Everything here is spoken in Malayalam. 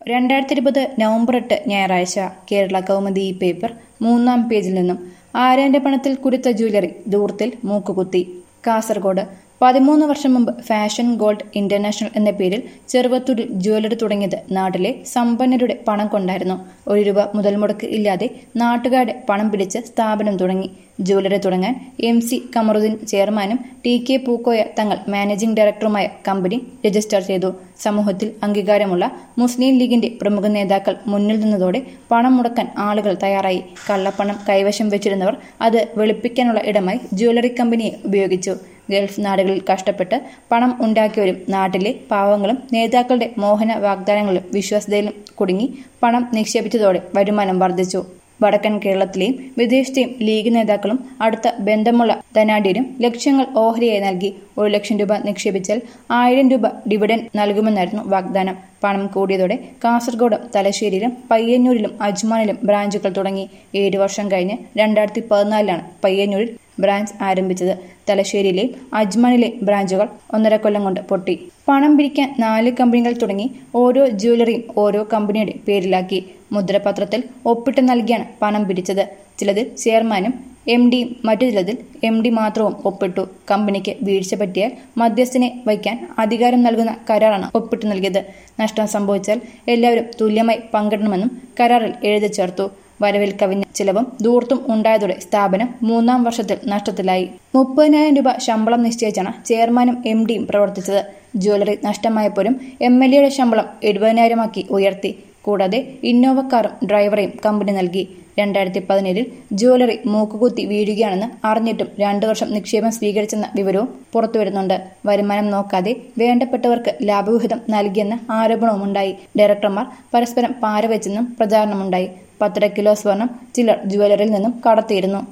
രണ്ടായിരത്തി ഇരുപത് നവംബർ എട്ട് ഞായറാഴ്ച കേരള കൗമുദി ഈ പേപ്പർ മൂന്നാം പേജിൽ നിന്നും ആര്യന്റെ പണത്തിൽ കുരുത്ത ജ്വല്ലറി ദൂർത്തിൽ മൂക്കുകുത്തി കാസർഗോഡ് പതിമൂന്ന് വർഷം മുമ്പ് ഫാഷൻ ഗോൾഡ് ഇന്റർനാഷണൽ എന്ന പേരിൽ ചെറുവത്തൂരിൽ ജ്വല്ലറി തുടങ്ങിയത് നാട്ടിലെ സമ്പന്നരുടെ പണം കൊണ്ടായിരുന്നു ഒരു രൂപ മുതൽ മുടക്ക് ഇല്ലാതെ നാട്ടുകാരുടെ പണം പിടിച്ച് സ്ഥാപനം തുടങ്ങി ജ്വല്ലറി തുടങ്ങാൻ എം സി കമറുദ്ദീൻ ചെയർമാനും ടി കെ പൂക്കോയ തങ്ങൾ മാനേജിംഗ് ഡയറക്ടറുമായ കമ്പനി രജിസ്റ്റർ ചെയ്തു സമൂഹത്തിൽ അംഗീകാരമുള്ള മുസ്ലിം ലീഗിന്റെ പ്രമുഖ നേതാക്കൾ മുന്നിൽ നിന്നതോടെ പണം മുടക്കാൻ ആളുകൾ തയ്യാറായി കള്ളപ്പണം കൈവശം വെച്ചിരുന്നവർ അത് വെളുപ്പിക്കാനുള്ള ഇടമായി ജ്വല്ലറി കമ്പനിയെ ഉപയോഗിച്ചു ഗൾഫ് നാടുകളിൽ കഷ്ടപ്പെട്ട് പണം ഉണ്ടാക്കിയവരും നാട്ടിലെ പാവങ്ങളും നേതാക്കളുടെ മോഹന വാഗ്ദാനങ്ങളിലും വിശ്വാസ്യതയിലും കുടുങ്ങി പണം നിക്ഷേപിച്ചതോടെ വരുമാനം വർദ്ധിച്ചു വടക്കൻ കേരളത്തിലെയും വിദേശത്തെയും ലീഗ് നേതാക്കളും അടുത്ത ബന്ധമുള്ള ധനാഢ്യരും ലക്ഷ്യങ്ങൾ ഓഹരിയായി നൽകി ഒരു ലക്ഷം രൂപ നിക്ഷേപിച്ചാൽ ആയിരം രൂപ ഡിവിഡൻ നൽകുമെന്നായിരുന്നു വാഗ്ദാനം പണം കൂടിയതോടെ കാസർഗോഡ് തലശ്ശേരിയിലും പയ്യന്നൂരിലും അജ്മാനിലും ബ്രാഞ്ചുകൾ തുടങ്ങി ഏഴു വർഷം കഴിഞ്ഞ് രണ്ടായിരത്തി പതിനാലിലാണ് പയ്യന്നൂരിൽ ബ്രാഞ്ച് ആരംഭിച്ചത് തലശ്ശേരിയിലെയും അജ്മാനിലെ ബ്രാഞ്ചുകൾ ഒന്നര കൊല്ലം കൊണ്ട് പൊട്ടി പണം പിരിക്കാൻ നാല് കമ്പനികൾ തുടങ്ങി ഓരോ ജ്വല്ലറിയും ഓരോ കമ്പനിയുടെ പേരിലാക്കി മുദ്രപത്രത്തിൽ ഒപ്പിട്ട് നൽകിയാണ് പണം പിരിച്ചത് ചിലതിൽ ചെയർമാനും എം ഡിയും മറ്റു ചിലതിൽ എം ഡി മാത്രവും ഒപ്പിട്ടു കമ്പനിക്ക് വീഴ്ച പറ്റിയാൽ മധ്യസ്ഥനെ വയ്ക്കാൻ അധികാരം നൽകുന്ന കരാറാണ് ഒപ്പിട്ട് നൽകിയത് നഷ്ടം സംഭവിച്ചാൽ എല്ലാവരും തുല്യമായി പങ്കിടണമെന്നും കരാറിൽ എഴുതി ചേർത്തു വരവിൽ കവിഞ്ഞ ചിലവും ദൂർത്തും ഉണ്ടായതോടെ സ്ഥാപനം മൂന്നാം വർഷത്തിൽ നഷ്ടത്തിലായി മുപ്പതിനായിരം രൂപ ശമ്പളം നിശ്ചയിച്ചാണ് ചെയർമാനും എം ഡിയും പ്രവർത്തിച്ചത് ജ്വല്ലറി നഷ്ടമായപ്പോഴും എം എൽ എയുടെ ശമ്പളം എഴുപതിനായിരമാക്കി ഉയർത്തി കൂടാതെ ഇന്നോവ കാറും ഡ്രൈവറെയും കമ്പനി നൽകി രണ്ടായിരത്തി പതിനേഴിൽ ജ്വല്ലറി മൂക്കുകുത്തി വീഴുകയാണെന്ന് അറിഞ്ഞിട്ടും രണ്ടു വർഷം നിക്ഷേപം സ്വീകരിച്ചെന്ന വിവരവും പുറത്തുവരുന്നുണ്ട് വരുമാനം നോക്കാതെ വേണ്ടപ്പെട്ടവർക്ക് ലാഭവിഹിതം നൽകിയെന്ന ആരോപണവുമുണ്ടായി ഡയറക്ടർമാർ പരസ്പരം പാരവെച്ചെന്നും പ്രചാരണമുണ്ടായി പത്തര കിലോ സ്വർണം ചിലർ ജ്വല്ലറിയിൽ നിന്നും കടത്തിയിരുന്നു